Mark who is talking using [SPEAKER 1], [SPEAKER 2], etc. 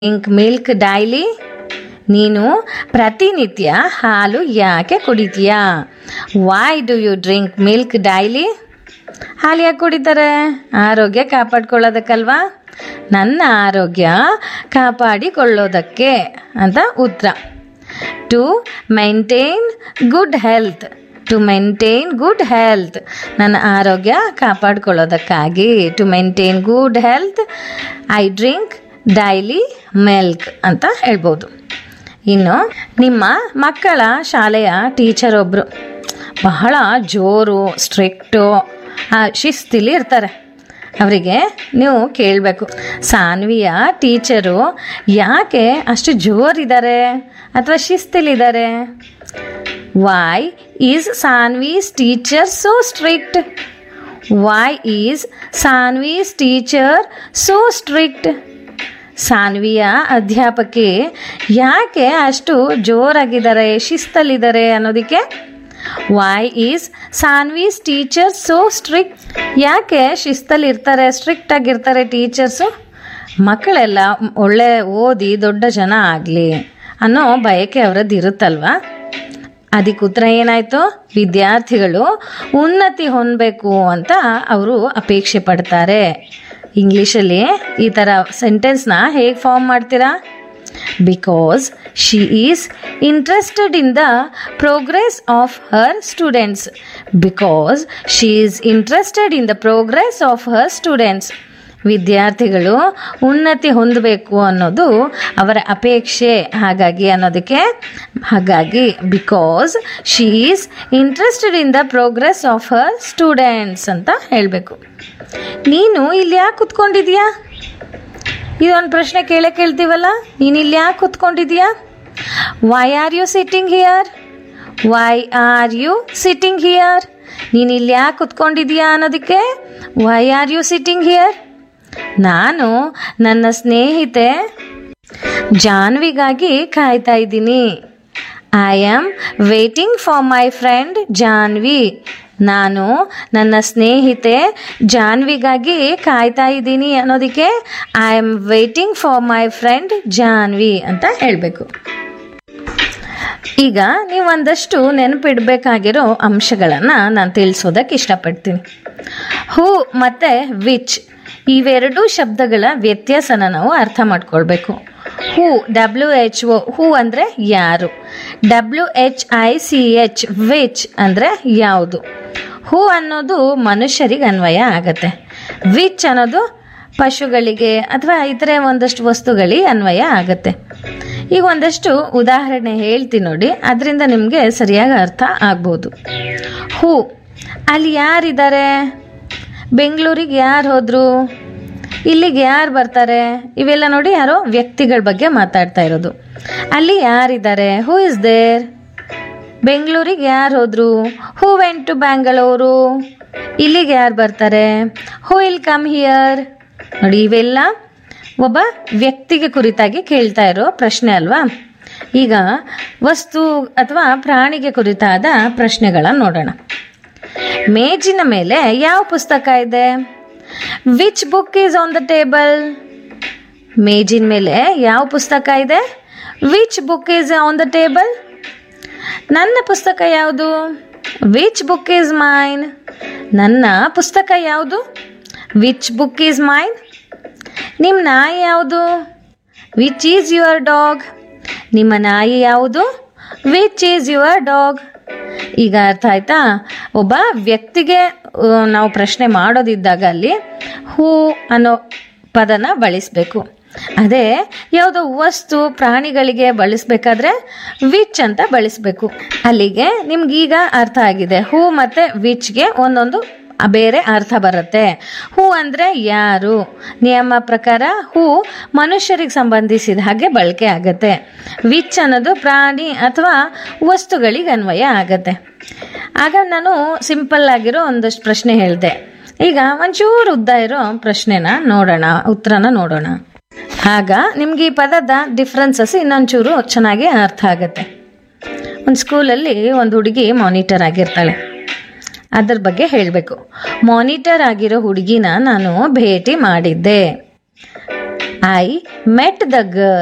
[SPEAKER 1] drink milk daily ನೀನು ಪ್ರತಿನಿತ್ಯ ಹಾಲು ಯಾಕೆ ಕುಡಿತೀಯಾ why do you drink milk daily ಹಾಲು ಯಾಕೆ ಕುಡಿತಾರೆ ಆರೋಗ್ಯ ಕಾಪಾಡ್ಕೊಳ್ಳೋದಕ್ಕಲ್ವಾ ನನ್ನ ಆರೋಗ್ಯ ಕಾಪಾಡಿಕೊಳ್ಳೋದಕ್ಕೆ ಅಂತ ಉತ್ತರ to maintain good health to maintain good health ನನ್ನ ಆರೋಗ್ಯ ಕಾಪಾಡ್ಕೊಳ್ಳೋದಕ್ಕಾಗಿ to maintain good health I drink daily milk ಅಂತ ಹೇಳ್ಬೋದು ಇನ್ನು ನಿಮ್ಮ ಮಕ್ಕಳ ಶಾಲೆಯ ಟೀಚರ್ ಒಬ್ಬರು ಬಹಳ ಜೋರು ಸ್ಟ್ರಿಕ್ಟು ಶಿಸ್ತಿಲಿ ಇರ್ತಾರೆ ಅವರಿಗೆ ನೀವು ಕೇಳಬೇಕು ಸಾನ್ವಿಯ ಟೀಚರು ಯಾಕೆ ಅಷ್ಟು ಜೋರಿದ್ದಾರೆ ಅಥವಾ ಶಿಸ್ತಿಲಿದ್ದಾರೆ why is Sanvi's teacher so strict why is Sanvi's teacher so strict ಸಾನ್ವಿಯ ಅಧ್ಯಾಪಕಿ ಯಾಕೆ ಅಷ್ಟು ಜೋರಾಗಿದ್ದಾರೆ ಶಿಸ್ತಲ್ಲಿದ್ದಾರೆ ಅನ್ನೋದಕ್ಕೆ why is Sanvi's teacher so strict ಯಾಕೆ ಶಿಸ್ತಲ್ಲಿ ಇರ್ತಾರೆ ಸ್ಟ್ರಿಕ್ಟ್ ಆಗಿರ್ತಾರೆ ಟೀಚರ್ಸು ಮಕ್ಕಳೆಲ್ಲ ಒಳ್ಳೆ ಓದಿ ದೊಡ್ಡ ಜನ ಆಗಲಿ ಅನ್ನೋ ಬಯಕೆ ಅವರದ್ದು ಇರುತ್ತಲ್ವಾ ಅದಕ್ಕೆ ಉತ್ತರ ಏನಾಯಿತು ವಿದ್ಯಾರ್ಥಿಗಳು ಉನ್ನತಿ ಹೊಂದಬೇಕು ಅಂತ ಅವರು ಅಪೇಕ್ಷೆ ಪಡ್ತಾರೆ ಇಂಗ್ಲೀಷಲ್ಲಿ ಈ ಥರ ಸೆಂಟೆನ್ಸ್ನ ಹೇಗೆ ಫಾರ್ಮ್ ಮಾಡ್ತೀರಾ because she is interested in the progress of her students because she is interested in the progress of her students ವಿದ್ಯಾರ್ಥಿಗಳು ಉನ್ನತಿ ಹೊಂದಬೇಕು ಅನ್ನೋದು ಅವರ ಅಪೇಕ್ಷೆ ಹಾಗಾಗಿ ಅನ್ನೋದಕ್ಕೆ ಹಾಗಾಗಿ because she is interested in the progress of her students ಅಂತ ಹೇಳಬೇಕು ನೀನು ಇಲ್ಲಿ ಯಾಕೆ ಕುತ್ಕೊಂಡಿದ್ಯಾ ಇದೊಂದು ಪ್ರಶ್ನೆ ಕೇಳೇ ಕೇಳ್ತೀವಲ್ಲ ನೀನು ಇಲ್ಲಿ ಯಾಕೆ ಕುತ್ಕೊಂಡಿದ್ಯಾ why are you sitting here why are you sitting here ನೀನು ಇಲ್ಲಿ ಯಾಕೆ ಕುತ್ಕೊಂಡಿದ್ಯಾ ಅನ್ನೋದಕ್ಕೆ why are you sitting here ನಾನು ನನ್ನ ಸ್ನೇಹಿತೆ ಜಾನ್ವಿಗಾಗಿ ಕಾಯ್ತಾ ಇದ್ದೀನಿ I am waiting for my friend Janvi ನಾನು ನನ್ನ ಸ್ನೇಹಿತೆ ಜಾನ್ವಿಗಾಗಿ ಕಾಯ್ತಾ ಇದ್ದೀನಿ ಅನ್ನೋದಕ್ಕೆ I am waiting for my friend Janvi ಅಂತ ಹೇಳಬೇಕು ಈಗ ನೀವು ಒಂದಷ್ಟು ನೆನಪಿಡಬೇಕಾಗಿರೋ ಅಂಶಗಳನ್ನು ನಾನು ತಿಳಿಸೋದಕ್ಕೆ ಇಷ್ಟಪಡ್ತೀನಿ ಹೂ ಮತ್ತು ವಿಚ್ ಇವೆರಡೂ ಶಬ್ದಗಳ ವ್ಯತ್ಯಾಸನ ನಾವು ಅರ್ಥ ಮಾಡ್ಕೊಳ್ಬೇಕು ಹೂ ಡಬ್ಲ್ಯೂ ಎಚ್ ಒ ಹೂ ಅಂದರೆ ಯಾರು W H I C H which ಅಂದರೆ ಯಾವುದು ಹೂ ಅನ್ನೋದು ಮನುಷ್ಯರಿಗೆ ಅನ್ವಯ ಆಗತ್ತೆ ವಿಚ್ ಅನ್ನೋದು ಪಶುಗಳಿಗೆ ಅಥವಾ ಇತರೆ ಒಂದಷ್ಟು ವಸ್ತುಗಳಿಗೆ ಅನ್ವಯ ಆಗತ್ತೆ ಈಗ ಒಂದಷ್ಟು ಉದಾಹರಣೆ ಹೇಳ್ತೀನಿ ನೋಡಿ ಅದರಿಂದ ನಿಮಗೆ ಸರಿಯಾಗಿ ಅರ್ಥ ಆಗ್ಬೋದು ಹೂ ಅಲ್ಲಿ ಯಾರಿದ್ದಾರೆ ಬೆಂಗಳೂರಿಗೆ ಯಾರು ಹೋದರು ಇಲ್ಲಿಗೆ ಯಾರು ಬರ್ತಾರೆ ಇವೆಲ್ಲ ನೋಡಿ ಯಾರೋ ವ್ಯಕ್ತಿಗಳ ಬಗ್ಗೆ ಮಾತಾಡ್ತಾ ಇರೋದು ಅಲ್ಲಿ ಯಾರಿದ್ದಾರೆ ಹೂ ಇಸ್ ದೇರ್ ಬೆಂಗಳೂರಿಗೆ ಯಾರು ಹೋದರು ಹೂ ವೆಂಟ್ ಟು ಬ್ಯಾಂಗಳೂರು ಇಲ್ಲಿಗೆ ಯಾರು ಬರ್ತಾರೆ ಹೂ ಇಲ್ ಕಮ್ ಹಿಯರ್ ನೋಡಿ ಇವೆಲ್ಲ ಒಬ್ಬ ವ್ಯಕ್ತಿಗೆ ಕುರಿತಾಗಿ ಕೇಳ್ತಾ ಇರೋ ಪ್ರಶ್ನೆ ಅಲ್ವಾ ಈಗ ವಸ್ತು ಅಥವಾ ಪ್ರಾಣಿಗೆ ಕುರಿತಾದ ಪ್ರಶ್ನೆಗಳನ್ನು ನೋಡೋಣ ಮೇಜಿನ ಮೇಲೆ ಯಾವ ಪುಸ್ತಕ ಇದೆ which book is on the table ಮೇಜಿನ ಮೇಲೆ ಯಾವ ಪುಸ್ತಕ ಇದೆ which book is on the table ನನ್ನ ಪುಸ್ತಕ ಯಾವುದು ವಿಚ್ ಬುಕ್ ಈಸ್ ಮೈನ್ ನನ್ನ ಪುಸ್ತಕ ಯಾವುದು ವಿಚ್ ಬುಕ್ ಈಸ್ ಮೈನ್ ನಿಮ್ಮ ನಾಯಿ ಯಾವುದು ವಿಚ್ ಈಸ್ ಯುವರ್ ಡಾಗ್ ನಿಮ್ಮ ನಾಯಿ ಯಾವುದು ವಿಚ್ ಈಸ್ ಯುವರ್ ಡಾಗ್ ಈಗ ಅರ್ಥ ಆಯ್ತಾ ಒಬ್ಬ ವ್ಯಕ್ತಿಗೆ ಆ, ನಾವು ಪ್ರಶ್ನೆ ಮಾಡೋದಿದ್ದಾಗ ಅಲ್ಲಿ ಹೂ ಅನ್ನೋ ಪದನ ಬಳಸಬೇಕು ಅದೇ ಯಾವುದೋ ವಸ್ತು ಪ್ರಾಣಿಗಳಿಗೆ ಬಳಸಬೇಕಾದ್ರೆ ವಿಚ್ ಅಂತ ಬಳಸಬೇಕು ಅಲ್ಲಿಗೆ ನಿಮ್ಗೀಗ ಅರ್ಥ ಆಗಿದೆ ಹೂ ಮತ್ತು ವಿಚ್ಗೆ ಒಂದೊಂದು ಬೇರೆ ಅರ್ಥ ಬರುತ್ತೆ ಹೂ ಅಂದರೆ ಯಾರು ನಿಯಮ ಪ್ರಕಾರ ಹೂ ಮನುಷ್ಯರಿಗೆ ಸಂಬಂಧಿಸಿದ ಹಾಗೆ ಬಳಕೆ ಆಗುತ್ತೆ ವಿಚ್ ಅನ್ನೋದು ಪ್ರಾಣಿ ಅಥವಾ ವಸ್ತುಗಳಿಗೆ ಅನ್ವಯ ಆಗತ್ತೆ ಆಗ ನಾನು ಸಿಂಪಲ್ ಆಗಿರೋ ಒಂದಷ್ಟು ಪ್ರಶ್ನೆ ಹೇಳಿದೆ ಈಗ ಒಂಚೂರು ಉದ್ದ ಇರೋ ಪ್ರಶ್ನೆನ ನೋಡೋಣ ಉತ್ತರನ ನೋಡೋಣ ಆಗ ನಿಮ್ಗೆ ಈ ಪದದ ಡಿಫ್ರೆನ್ಸಸ್ ಇನ್ನೊಂಚೂರು ಚೆನ್ನಾಗಿ ಅರ್ಥ ಆಗುತ್ತೆ ಒಂದು ಸ್ಕೂಲಲ್ಲಿ ಒಂದು ಹುಡುಗಿ ಮಾನಿಟರ್ ಆಗಿರ್ತಾಳೆ ಅದ್ರ ಬಗ್ಗೆ ಹೇಳಬೇಕು ಮಾನಿಟರ್ ಆಗಿರೋ ಹುಡುಗಿನ ನಾನು ಭೇಟಿ ಮಾಡಿದ್ದೆ ಐ ಮೆಟ್ ದ ಗರ್ಲ್